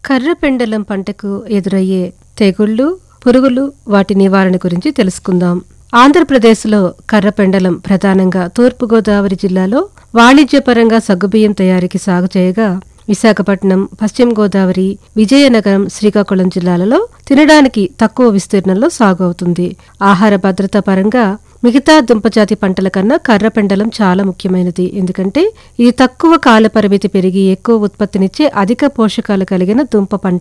కర్రపెండలం పంటకు ఎదురయ్యే తెగుళ్లు పురుగులు వాటి నివారణ గురించి తెలుసుకుందాం ఆంధ్రప్రదేశ్లో కర్రపెండలం ప్రధానంగా తూర్పుగోదావరి జిల్లాలో వాణిజ్యపరంగా సగ్గుబియ్యం తయారీకి సాగు చేయగా విశాఖపట్నం పశ్చిమ గోదావరి విజయనగరం శ్రీకాకుళం జిల్లాలలో తినడానికి తక్కువ విస్తీర్ణంలో సాగు అవుతుంది ఆహార భద్రత పరంగా మిగతా దుంపజాతి పంటల కన్నా కర్రపెండలం చాలా ముఖ్యమైనది ఎందుకంటే ఇది తక్కువ కాల పరిమితి పెరిగి ఎక్కువ ఉత్పత్తినిచ్చే అధిక పోషకాలు కలిగిన దుంప పంట